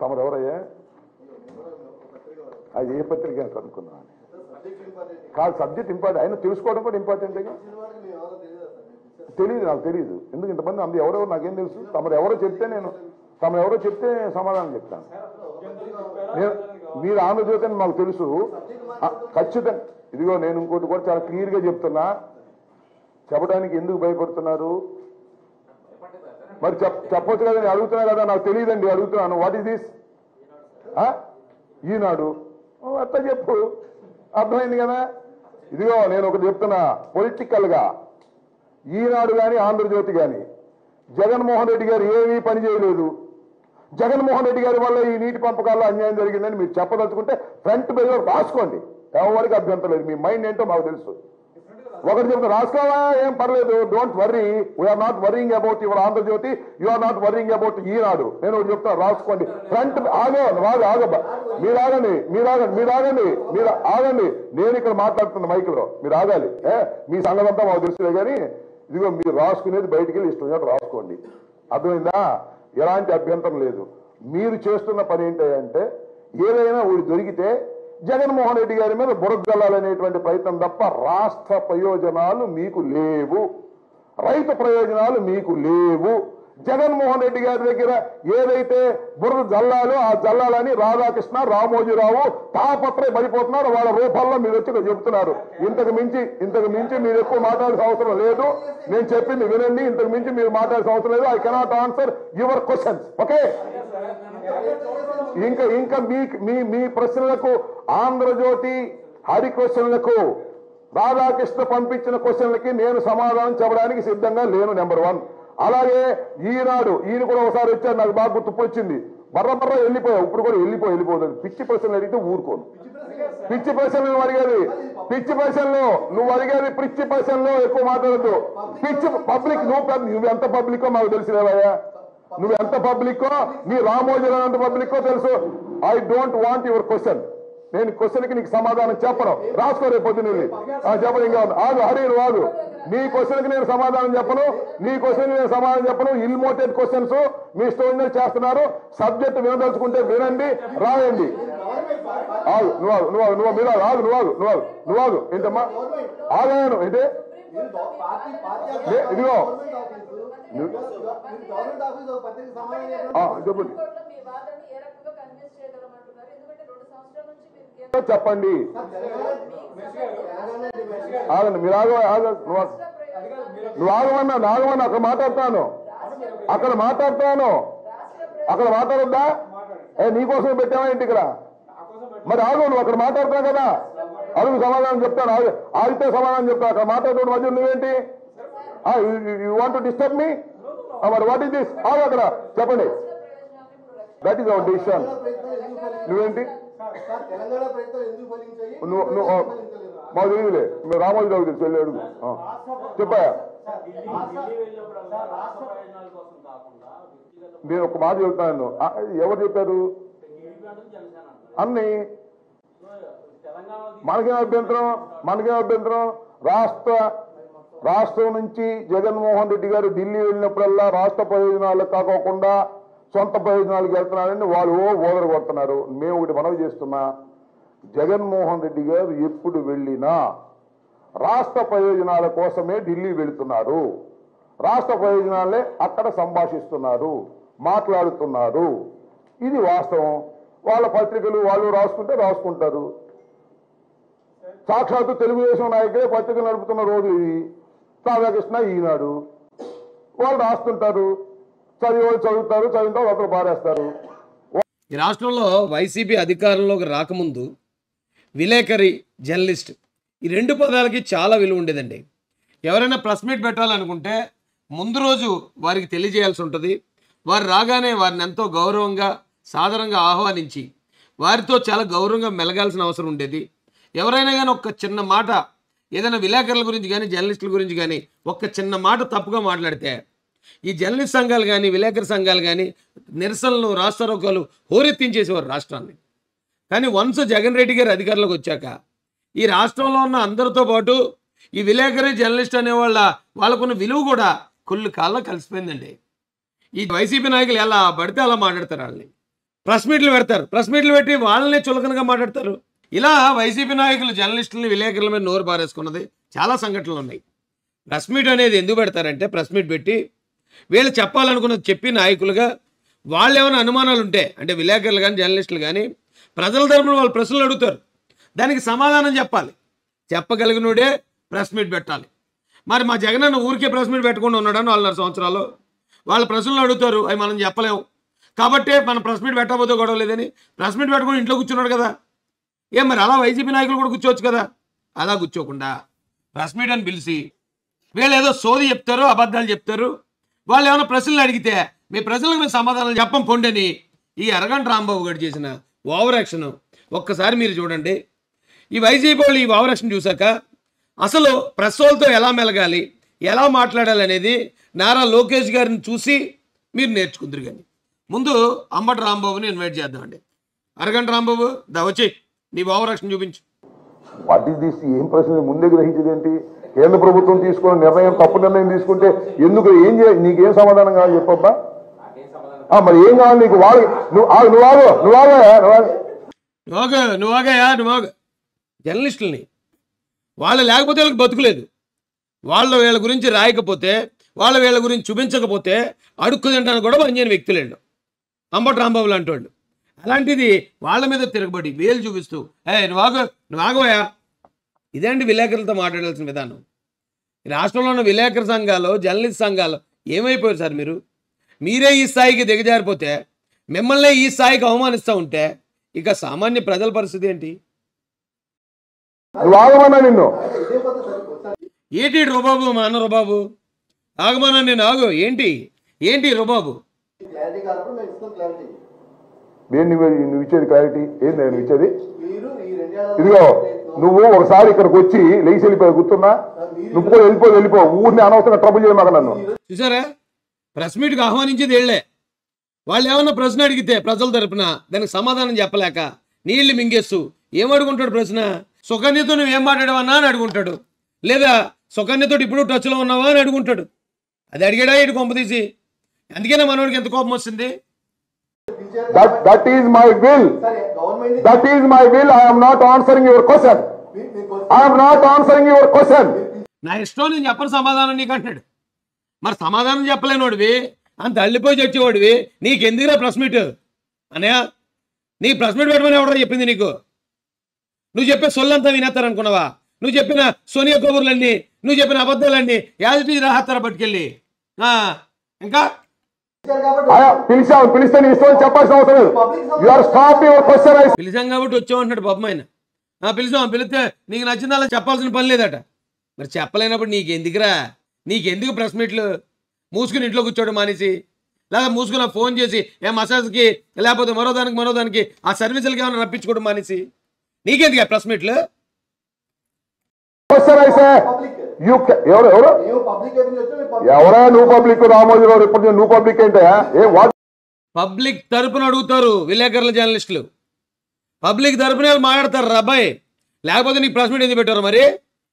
తమరు ఎవరయ్యా అది ఏ పత్రిక అని కనుక్కున్నాను కాదు సబ్జెక్ట్ ఇంపార్టెంట్ అయినా తెలుసుకోవడం కూడా ఇంపార్టెంట్ తెలియదు నాకు తెలియదు ఎందుకు ఇంతమంది అంది ఎవరెవరు నాకేం తెలుసు తమరు ఎవరో చెప్తే నేను తమరు ఎవరో చెప్తే సమాధానం చెప్తాను నేను మీరు ఆంధ్రజ్యోతి అని మాకు తెలుసు ఆ, ఖచ్చితంగా ఇదిగో నేను ఇంకోటి కూడా చాలా క్లియర్గా చెప్తున్నా చెప్పడానికి ఎందుకు భయపడుతున్నారు మరి చెప్ చెప్పొచ్చు కదా నేను అడుగుతున్నా కదా నాకు తెలియదండి అడుగుతున్నాను వాట్ ఈస్ దిస్ ఈనాడు ఓ, అట్లా చెప్పు అర్థమైంది కదా ఇదిగో నేను ఒకటి చెప్తున్నా పొలిటికల్ గా ఈనాడు కానీ ఆంధ్రజ్యోతి కానీ జగన్మోహన్ రెడ్డి గారు ఏమీ పని చేయలేదు జగన్మోహన్ రెడ్డి గారి వల్ల ఈ నీటి పంపకాల్లో అన్యాయం జరిగిందని మీరు చెప్పదలుచుకుంటే ఫ్రంట్ పేజ్ రాసుకోండి ఎవరికి అభ్యంతరం లేదు మీ మైండ్ ఏంటో మాకు తెలుసు ఒకటి చెప్తా రాసుకోవా ఏం పర్లేదు don't worry we are not worrying about your Andhra Jyothi you are not worrying about ఈనాడు నేను ఒకటి చెప్తాను రాసుకోండి ఫ్రంట్ ఆగో ఆగు ఆగ మీరు ఆగండి మీరు ఆగండి మీరు ఆగండి మీరు ఆగండి నేను ఇక్కడ మాట్లాడుతున్న మైక్లో మీరు ఆగాలి ఏ మీ సంగతంతా మాకు తెలుసులే కానీ ఇదిగో మీరు రాసుకునేది బయటికి వెళ్ళి ఇష్టం వచ్చినట్టు రాసుకోండి అర్థమైందా ఎలాంటి అభ్యంతరం లేదు మీరు చేస్తున్న పని ఏంటంటే ఏదైనా ఊరి దొరికితే జగన్మోహన్ రెడ్డి గారి మీద బురద జల్లాలనేటువంటి ప్రయత్నం తప్ప రాష్ట్ర ప్రయోజనాలు మీకు లేవు రైతు ప్రయోజనాలు మీకు లేవు జగన్మోహన్ రెడ్డి గారి దగ్గర ఏదైతే బురద జల్లాలో ఆ జల్లాలని రాధాకృష్ణ రామోజీరావు తాపత్రయ పడిపోతున్నారు వాళ్ళ రూపాల్లో మీరు వచ్చి ఇక్కడ చెబుతున్నారు ఇంతకు మించి ఇంతకు మించి మీరు ఎక్కువ మాట్లాడాల్సిన అవసరం లేదు నేను చెప్పింది వినండి ఇంతకు మించి మీరు మాట్లాడాల్సిన అవసరం లేదు I cannot answer your questions okay ఇంకా ఇంకా మీ మీ మీ ప్రశ్నలకు ఆంధ్రజ్యోతి హరి క్వశ్చన్లకు రాధాకృష్ణ పంపించిన క్వశ్చన్లకి నేను సమాధానం చెప్పడానికి సిద్ధంగా లేను నెంబర్ వన్ అలాగే ఈనాడు ఈయన కూడా ఒకసారి వచ్చారు నాకు బాగా గుర్తుపు వచ్చింది బర్ర బర్ర వెళ్ళిపోయావు ఇప్పుడు కూడా వెళ్ళిపో వెళ్ళిపోతుంది పిచ్చి ప్రశ్నలు అడిగితే ఊరుకోను పిచ్చి ప్రశ్నలు నువ్వు అడిగేది పిచ్చి ప్రశ్నలు నువ్వు అడిగేది పిచ్చి ప్రశ్నలు ఎక్కువ మాట్లాడద్దు పిచ్చి పబ్లిక్ నువ్వు పెద్ద- నువ్వు ఎంత పబ్లికో మాకు తెలిసిలేవయ్యా నువ్వు ఎంత పబ్లికో నీ రామోజీరావు ఎంత పబ్లికో తెలుసు I don't want your question నేను క్వశ్చన్ కి నీకు సమాధానం చెప్పను రాసుకో రేపు పొద్దున్న వెళ్ళి. ఆ, చెప్పను ఇంకా ఉంది. ఆగు హరి నువ్వు ఆగు నీ క్వశ్చన్ కి నేను సమాధానం చెప్పను నీ క్వశ్చన్ నేను సమాధానం చెప్పను ఇల్మోటెడ్ క్వశ్చన్స్ మీ స్టోరీ చేస్తున్నారు సబ్జెక్ట్ వినదలుచుకుంటే వినండి రాయండి ఆగు నువ్వు ఆగు నువ్వు ఆగు నువ్వు మీరు ఆగు ఆగు నువ్వు ఆగు నువ్వు ఆగు నువ్వు ఆగు ఏంటమ్మా ఆగాను ఏంటి లే- ఇదిగో గవర్నమెంట్ ఆఫీస్ ఒక పత్రిక సమాధానం ఆ, చెప్పండి కోర్టులో మీ వాదనని ఏ రకంగా కన్విన్స్ చేయగలమంటున్నారు ఎందుకంటే రెండు సంవత్సరాల నుంచి మీరు కేంద్ర చెప్పండి ఆగండి మీరు ఆగ ఆగ నువ్వు ఆగు. నువ్వు ఆగమన్నా నేను ఆగమన్నా అక్కడ మాట్లాడతాను అక్కడ మాట్లాడతాను అక్కడ మాట్లాడొద్దా ఏ నీకోసం పెట్టావా ఇంటి ఇక్కడ మరి ఆగు నువ్వు అక్కడ మాట్లాడుతున్నావు కదా అడుగు సమాధానం చెప్తాను ఆగు ఆగితే సమాధానం చెప్తాను అక్కడ మాట్లాడుతున్న మధ్య నువ్వేంటి యూ వాంట్ డిస్టర్బ్ మీ మరి వాట్ ఈస్ దిస్ ఆగు అక్కడ చెప్పండి దట్ ఈస్ అవర్ డిసిషన్ నువ్వేంటి సార్ తెలంగాణ ప్రయత్నం ఎందుకు ఫలించాయి నువ్వు నువ్వు ఆ, మాకు తెలియదులే నువ్వు రామోజీరావు తెలుసు వెళ్ళి అడుగు ఆ. చెప్పాయా నేను ఒక మాట చెప్తాను ఆ, ఎవరు చెప్పారు అన్ని మనకేం అభ్యంతరం మనకేం అభ్యంతరం రాష్ట్ర రాష్ట్రం నుంచి జగన్మోహన్ రెడ్డి గారు ఢిల్లీ వెళ్ళినప్పుడల్లా రాష్ట్ర ప్రయోజనాలు కాకోకుండా సొంత ప్రయోజనాలకు వెళ్తున్నారని వాళ్ళు ఓ ఓదర కొడుతున్నారు మేము ఒకటి మనవి చేస్తున్నా జగన్మోహన్ రెడ్డి గారు ఎప్పుడు వెళ్ళినా రాష్ట్ర ప్రయోజనాల కోసమే ఢిల్లీ వెళుతున్నారు రాష్ట్ర ప్రయోజనాలే అక్కడ సంభాషిస్తున్నారు మాట్లాడుతున్నారు ఇది వాస్తవం వాళ్ళ పత్రికలు వాళ్ళు రాసుకుంటే రాసుకుంటారు సాక్షాత్తు తెలుగుదేశం నాయకులే పత్రిక నడుపుతున్న రోజు ఇది రాధాకృష్ణ ఈనాడు వాళ్ళు రాస్తుంటారు చదివి చదువుతారు చదివిన తర్వాత ఒకరు పారేస్తారు ఈ రాష్ట్రంలో వైసీపీ అధికారంలోకి రాకముందు విలేకరి జర్నలిస్ట్ ఈ రెండు పదాలకి చాలా విలువ ఉండేదండి ఎవరైనా ప్రెస్ మీట్ పెట్టాలనుకుంటే ముందు రోజు వారికి తెలియజేయాల్సి ఉంటుంది వారు రాగానే వారిని ఎంతో గౌరవంగా సాధారణంగా ఆహ్వానించి వారితో చాలా గౌరవంగా మెలగాల్సిన అవసరం ఉండేది ఎవరైనా కానీ ఒక్క చిన్న మాట ఏదైనా విలేకరుల గురించి కానీ జర్నలిస్టుల గురించి కానీ ఒక్క చిన్న మాట తప్పుగా మాట్లాడితే ఈ జర్నలిస్ట్ సంఘాలు కానీ విలేకరు సంఘాలు కానీ నిరసనలు రాష్ట్రారోకాలు హోరెత్తించేసేవారు రాష్ట్రాన్ని కానీ వన్స్ జగన్ రెడ్డి గారు అధికారంలోకి వచ్చాక ఈ రాష్ట్రంలో ఉన్న అందరితో పాటు ఈ విలేకరి జర్నలిస్ట్ అనేవాళ్ళ వాళ్ళకున్న విలువ కూడా కొల్లు కాళ్ళ కలిసిపోయిందండి ఈ వైసీపీ నాయకులు ఎలా పడితే అలా మాట్లాడతారు వాళ్ళని ప్రెస్ మీట్లు పెడతారు ప్రెస్ మీట్లు పెట్టి వాళ్ళనే చులకనగా మాట్లాడతారు ఇలా వైసీపీ నాయకులు జర్నలిస్టులని విలేకరుల మీద నోరు పారేసుకున్నది చాలా సంఘటనలు ఉన్నాయి ప్రెస్ మీట్ అనేది ఎందుకు పెడతారంటే ప్రెస్ మీట్ పెట్టి వీళ్ళు చెప్పాలనుకున్నది చెప్పి నాయకులుగా వాళ్ళు ఏమైనా అనుమానాలు ఉంటే అంటే విలేకరులు కానీ జర్నలిస్టులు కానీ ప్రజల తరపున వాళ్ళు ప్రశ్నలు అడుగుతారు దానికి సమాధానం చెప్పాలి చెప్పగలిగినోడే ప్రెస్ మీట్ పెట్టాలి మరి మా జగనన్న ఊరికే ప్రెస్ మీట్ పెట్టకుండా ఉన్నాడని నాలుగున్నర సంవత్సరాలు వాళ్ళ ప్రశ్నలు అడుగుతారు అవి మనం చెప్పలేము కాబట్టే మనం ప్రెస్ మీట్ పెట్టకపోతే గొడవ లేదని ప్రెస్ మీట్ పెట్టుకుని ఇంట్లో కూర్చున్నాడు కదా ఏం మరి అలా వైసీపీ నాయకులు కూడా కూర్చోవచ్చు కదా అలా కూర్చోకుండా ప్రెస్ మీట్ అని పిలిచి వీళ్ళు ఏదో సోది చెప్తారు అబద్ధాలు చెప్తారు వాళ్ళు ఏమైనా ప్రశ్నలు అడిగితే మీ ప్రశ్నలకు మేము సమాధానం చెప్పం పొండని ఈ అరగంట రాంబాబు గారు చేసిన ఓవర్ యాక్షన్ ఒక్కసారి మీరు చూడండి ఈ వైసీపీ వాళ్ళు ఈ ఓవర్ యాక్షన్ చూశాక అసలు ప్రెస్ వాళ్ళతో ఎలా మెలగాలి ఎలా మాట్లాడాలి అనేది నారా లోకేష్ గారిని చూసి మీరు నేర్చుకుందరు కానీ ముందు అంబటి రాంబాబుని ఇన్వైట్ చేద్దామండి అరగంట రాంబాబు దా వచ్చి నీ ఓవర్ యాక్షన్ చూపించు వాట్ ఈస్ దిస్ ఏం ప్రశ్న ముందే గ్రహించేది ఏంటి కేంద్ర ప్రభుత్వం తీసుకున్న నిర్ణయం తప్పు నిర్ణయం తీసుకుంటే ఎందుకు ఏం చే నీకేం సమాధానం కావాలి చెప్పబ్బా ఆ, మరి ఏం కావాలి నీకు వాళ్ళు నువ్వు ఆగు, నువ్వు ఆగు నువ్వు ఆగు నువ్వు ఆగు. నువ్వుగా నువ్వుగాయా నువ్వుగా జర్నలిస్టులని వాళ్ళు లేకపోతే వీళ్ళకి బతుకులేదు వాళ్ళు వీళ్ళ గురించి రాయకపోతే వాళ్ళ వీళ్ళ గురించి చూపించకపోతే అడుక్కు తింటానికి కూడా పనిచేయని వ్యక్తులేండు అంబటి రాంబాబు లాంటి వాళ్ళు అలాంటిది వాళ్ళ మీద తిరగబడి వేలు చూపిస్తూ ఏ నువ్వు ఆగు నువ్వు ఆగోయా ఇదేంటి విలేకరులతో మాట్లాడాల్సిన విధానం ఈ రాష్ట్రంలో ఉన్న విలేకరు సంఘాలు జర్నలిస్ట్ సంఘాలు ఏమైపోయారు సార్ మీరు మీరే ఈ స్థాయికి దిగజారిపోతే మిమ్మల్నే ఈ స్థాయికి అవమానిస్తూ ఉంటే ఇక సామాన్య ప్రజల పరిస్థితి ఏంటి నువ్వు ఆగమన్నా నిన్ను ఇదే పద్ధతి సరిపోతుంది ఏంటి రుబాబు మా అన్న రుబాబు ఆగమన్నా నేను ఆగు ఏంటి ఏంటి రుబాబు క్లారిటీ కానప్పుడు మేము ఇస్తాం క్లారిటీ నేను నువ్వు నువ్వు ఇచ్చేది క్లారిటీ ఏంది నేను ఇచ్చేది మీరు ఈ రెండేళ్ల ఇదిగో నువ్వు ఒకసారి ఇక్కడికి వచ్చి లేచి వెళ్ళిపోయి గుర్తున్నా నువ్వు కూడా వెళ్ళిపో వెళ్ళిపో ఊరిని అనవసరంగా ట్రబుల్ చేయమాక నన్ను చూసారా ప్రెస్ మీట్కి ఆహ్వానించేది వీళ్ళే వాళ్ళు ఏమన్నా ప్రశ్న అడిగితే ప్రజల తరపున దానికి సమాధానం చెప్పలేక నీళ్లు మింగేస్తూ ఏం అడుగుంటాడు ప్రశ్న సుకన్యతో నువ్వు ఏం మాట్లాడవన్నా అని అడుగుంటాడు లేదా సుకన్యతో ఇప్పుడు టచ్లో ఉన్నావా అని అడుగుంటాడు అది అడిగాడా ఇటు కొంపదీసి అందుకనే మనోడికి ఎంత కోపం వస్తుంది that that is my will సరే government that is my will I'm not answering your question I'm not answering your question నా ఇష్టం నేను చెప్పని సమాధానం నీకు అంటాడు మరి సమాధానం చెప్పలేనోడివి అంత అల్లిపోయి చచ్చేవాడివి నీకెందుకురా ప్రెస్ మీట్ అనయా నీ ప్రెస్ మీట్ పెట్టమని ఎవడో చెప్పింది నీకు నువ్వు చెప్పే సొల్లంతా వినేస్తారనుకున్నావా నువ్వు చెప్పిన సోనియా కబుర్లన్నీ నువ్వు చెప్పిన అబద్ధాలన్నీ యాజిటీ రాహత్తారా పట్టుకెళ్ళి ఆ, ఇంకా కాబట్టి పిలిచావు పిలిస్తే నీ ఇష్టం చెప్పాల్సిన అవసరం లేదు you are stop your question I పిలిచాం కాబట్టి వచ్చామంటున్నాడు పాపం ఆయన ఆ, పిలిచాం పిలిస్తే నీకు నచ్చిందలా చెప్పాల్సిన పని లేదట మరి చెప్పలేనప్పుడు నీకు ఎందుకురా నీకెందుకు ప్రెస్ మీట్లు మూసుకుని ఇంట్లో కూర్చోవడం మానేసి లేదా మూసుకుని ఫోన్ చేసి ఏ మసాజ్కి లేకపోతే మరో దానికి మరో దానికి ఆ సర్వీసులకి ఏమైనా రప్పించుకోవడం మానేసి నీకెందుకు ప్రెస్ మీట్లు క్వశ్చన్ ఐసే పబ్లిక్ యు ఎవరు ఎవరు మేము పబ్లిక్ ఎప్పుడు వచ్చాం మేము పబ్లిక్ ఎవరా నువ్వు పబ్లిక్ రామోజీరావు ఇప్పుడు నువ్వు పబ్లిక్ ఏంటయా ఏ వాట్ పబ్లిక్ తరపున అడుగుతారు విలేకరుల జర్నలిస్టులు పబ్లిక్ తరపున వాళ్ళు మాట్లాడతారు రా అబ్బాయి లేకపోతే నీకు ప్రెస్ మీట్ ఎందుకు పెట్టారు మరి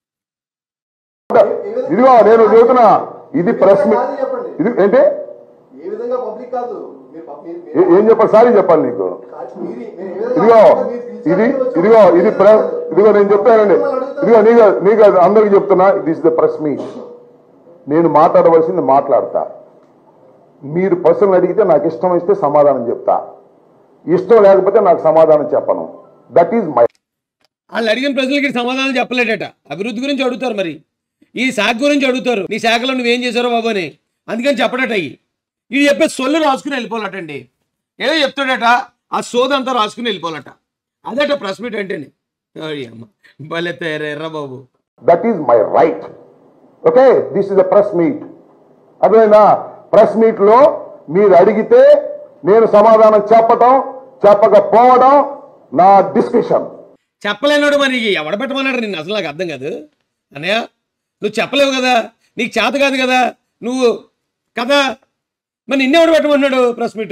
ఇదిగో నేను చెబుతున్నా ఇది ప్రెస్ మీట్ కాదు చెప్పండి ఇది ఏంటి ఏ విధంగా పబ్లిక్ కాదు మీరు పబ్- మీరు- ఏ- మీరు- ఏం చెప్పాలి సారీ చెప్పాలి నీకు మీరు- మీరు ఏ విధంగా ఇదిగో మీరు పిలిచారు, ఇది మీరు వచ్చారు. ఇదిగో ఇది ప్రెస్ ఇదిగో నేను చెప్తానండి ఇదిగో నీకు నీకు అందరికి చెప్తున్నా దిస్ ద ప్రెస్ మీట్ నేను మాట్లాడవలసింది మాట్లాడతా మీరు ప్రశ్నలు అడిగితే నాకు ఇష్టం ఇస్తే సమాధానం చెప్తా ఇష్టం లేకపోతే నాకు సమాధానం చెప్పను దట్ ఈజ్ మై వాళ్ళు అడిగిన ప్రశ్నలకి సమాధానం చెప్పలేడట అభివృద్ధి గురించి అడుగుతారు మరి ఈ శాఖ గురించి అడుగుతారు నీ శాఖలో నువ్వేం చేశారో బాబు అని అందుకని చెప్పడట అయ్యి ఇది చెప్పే సొల్లు రాసుకుని వెళ్ళిపోవాలటండి ఏదో చెప్తాడట ఆ సోదంతా రాసుకుని వెళ్ళిపోవాలట అదట ప్రెస్ మీట్ అంటేనే ఓయ్ అమ్మ భలే తయారయ్యారా బాబు that is my right okay this is the press meet అర్థమైందా ప్రెస్ మీట్ లో మీరు అడిగితే నేను సమాధానం చెప్పటం చెప్పకపోవడం నా డిస్కషన్ చెప్పలేనాడు మరి ఎవడ పెట్టమన్నాడు నిన్ను అసలు నాకు అర్థం కాదు అన్నయ్య నువ్వు చెప్పలేవు కదా నీకు చేత కాదు కదా నువ్వు కదా మరి నిన్నెవడు పెట్టమన్నాడు ప్రెస్ మీట్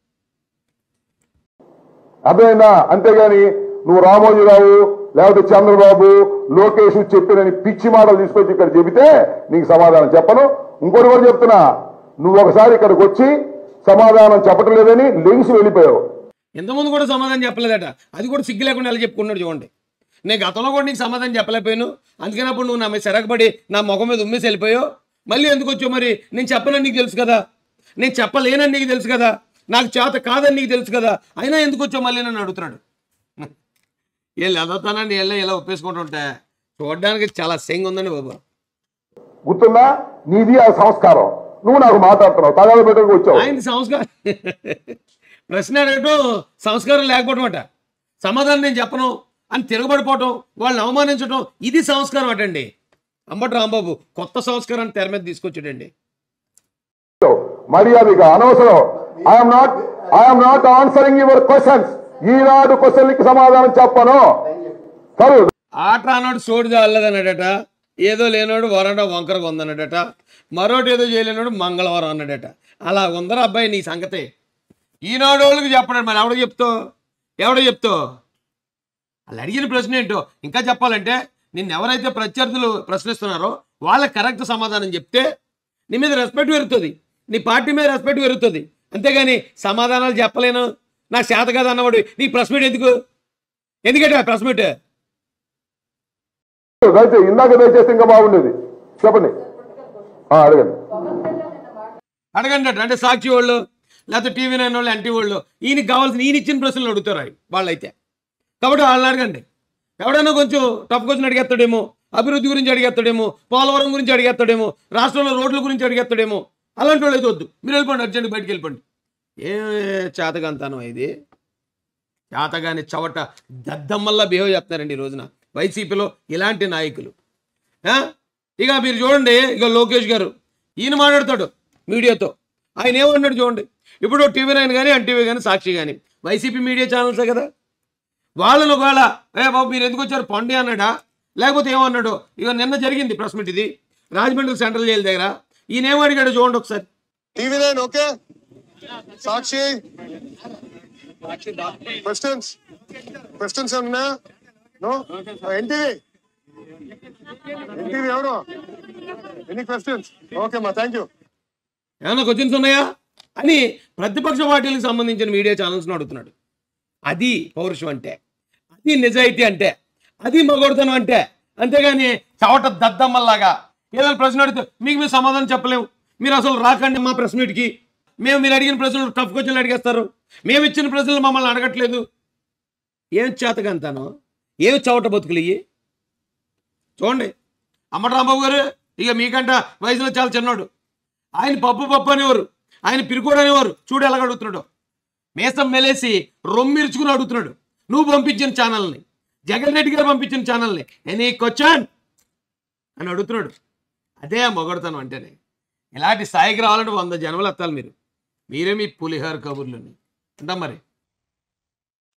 అర్థమైందా అంతేగాని నువ్వు రామోజీరావు లేకపోతే చంద్రబాబు లోకేష్ చెప్పినని పిచ్చి మాటలు తీసుకొచ్చి ఇక్కడ చెబితే నీకు సమాధానం చెప్పను ఇంకోటి కూడా చెప్తున్నా నువ్వు ఒకసారి ఇక్కడికి వచ్చి సమాధానం చెప్పటం లేదని లెగిసి వెళ్ళిపోయావు ఇంతకుముందు కూడా సమాధానం చెప్పలేదట అది కూడా సిగ్గు లేకుండా ఎలా చెప్పుకున్నాడు చూడండి నేను గతంలో కూడా నీకు సమాధానం చెప్పలేకపోయాను అందుకని అప్పుడు నువ్వు నా మీద సిరగపడి నా ముఖం మీద ఉమ్మేసి వెళ్ళిపోయావు మళ్ళీ ఎందుకు వచ్చావు మరి నేను చెప్పనని నీకు తెలుసు కదా నేను చెప్పలేనని నీకు తెలుసు కదా నాకు చేత కాదని నీకు తెలుసు కదా అయినా ఎందుకు వచ్చావు మళ్ళీ నన్ను అడుగుతున్నాడు వీళ్ళు ఎదవుతానని వీళ్ళే ఇలా ఒప్పేసుకుంటుంటే చూడడానికి చాలా సెంగ్ ఉందండి బాబు గుర్తుందా నీది ఆ సంస్కారం నువ్వు నాకు మాట్లాడుతున్నావు తగాద పెట్టకు వచ్చావు ఆయన సంస్కారం ప్రశ్న అడగటం సంస్కారం లేకపోవటం అట సమాధానం నేను చెప్పను అని తిరగబడిపోవటం వాళ్ళని అవమానించడం ఇది సంస్కారం అటండి అంబటి రాంబాబు కొత్త సంస్కారాన్ని తెర మీద తీసుకొచ్చాడండి మర్యాదగా అనవసరం I'm not I'm not answering your questions Eenadu క్వశ్చన్లకి సమాధానం చెప్పను చదువు ఆట అన్నాడు సోడు చాలదన్నాడట ఏదో లేనాడు వరండా వంకరగా ఉందన్నాడట మరోటి ఏదో చేయలేనాడు మంగళవారం అన్నాడట అలా ఉందరా అబ్బాయి నీ సంగతే ఈనాడు వాళ్ళకి చెప్పడాడు మరి ఎవడో చెప్తావు ఎవడో చెప్తావు వాళ్ళు అడిగిన ప్రశ్న ఏంటో ఇంకా చెప్పాలంటే నిన్ను ఎవరైతే ప్రత్యర్థులు ప్రశ్నిస్తున్నారో వాళ్ళకి కరెక్ట్ సమాధానం చెప్తే నీ మీద రెస్పెక్ట్ పెరుగుతుంది నీ పార్టీ మీద రెస్పెక్ట్ పెరుగుతుంది అంతేగాని సమాధానాలు చెప్పలేను నాకు చేత కాదు అన్నవాడు నీ ప్రెస్ మీట్ ఎందుకు ఎందుకంటే ప్రెస్ మీట్ దయచేసి ఇందాక దయచేసి ఇంకా బాగుండేది చెప్పండి ఆ, అడగండి అడగండి అట. అంటే సాక్షి వాళ్ళు లేకపోతే టీవీ నైన్ వాళ్ళు ఎన్టీ వాళ్ళు ఈయనకి కావాల్సిన ఈయన ఇచ్చిన ప్రశ్నలు అడుగుతారు ఆయన వాళ్ళైతే కాబట్టి వాళ్ళని అడగండి ఎవడైనా కొంచెం టఫ్ క్వశ్చన్ అడిగేస్తాడేమో అభివృద్ధి గురించి అడిగేస్తాడేమో పోలవరం గురించి అడిగేస్తాడేమో రాష్ట్రంలో రోడ్ల గురించి అడిగేస్తాడేమో అలాంటి వాళ్ళు అయితే వద్దు మీరు వెళ్ళిపోండి అర్జెంట్ బయటికి వెళ్ళిపోండి ఏ చేతగాంతనం ఇది చేతగాని చవట దద్దమ్మల్లా బిహేవ్ చేస్తున్నారండి ఈ రోజున వైసీపీలో ఇలాంటి నాయకులు ఆ? ఇక మీరు చూడండి ఇక లోకేష్ గారు ఈయన మాట్లాడతాడు మీడియాతో ఆయన ఏమన్నాడు చూడండి ఇప్పుడు టీవీ నైన్ కానీ ఎన్టీవీ కానీ సాక్షి కానీ వైసీపీ మీడియా ఛానల్సే కదా వాళ్ళను ఒకవేళ ఏ బాబు మీరు ఎందుకు వచ్చారు పండి అన్నాడా లేకపోతే ఏమన్నాడు ఇక నిన్న జరిగింది ప్రెస్ మీట్ ఇది రాజమండ్రి సెంట్రల్ జైలు దగ్గర ఈయన ఏమడిగాడు చూడండి ఒకసారి TV nine okay Sakshi questions questions ఏమన్నా నో ఎన్టీవీ ఎన్టీవీ ఎవరు ఎన్ని క్వశ్చన్స్ ఓకే మా థ్యాంక్ యూ ఏమైనా క్వశ్చన్స్ ఉన్నాయా అని ప్రతిపక్ష పార్టీలకు సంబంధించిన మీడియా ఛానల్స్ని అడుగుతున్నాడు అది పౌరుషం అంటే అది నిజాయితీ అంటే అది మగొడతనం అంటే అంతేగాని చవట దద్దమ్మల్లాగా ఏదైనా ప్రశ్న అడిగితే మీకు మీరు సమాధానం చెప్పలేము మీరు అసలు రాకండి మా ప్రెస్ మీట్కి మేము మీరు అడిగిన ప్రశ్నలు టఫ్ క్వశ్చన్లు అడిగేస్తారు మేము ఇచ్చిన ప్రశ్నలు మమ్మల్ని అడగట్లేదు ఏం చేతకంతాను ఏమి చవట బతుకులు ఇయ్యి చూడండి అమ్మటి రాంబాబు గారు ఇక మీకంట వయసులో చాలా చిన్నోడు ఆయన పప్పు పప్పు అనేవారు ఆయన పిరుకోడు అనేవారు చూడు ఎలాగ అడుగుతున్నాడు మేసం మెలేసి రొమ్మిర్చుకుని అడుగుతున్నాడు నువ్వు పంపించిన ఛానల్ని జగన్ రెడ్డి గారు పంపించిన ఛానల్ని ఎనీ క్వశ్చన్ అని అడుగుతున్నాడు అదే మొగడతాను అంటేనే ఇలాంటి స్థాయికి రావాలంటే వంద జన్మలు ఎత్తాలి మీరు మీరే మీ పులిహార కబుర్లని అంటాం మరి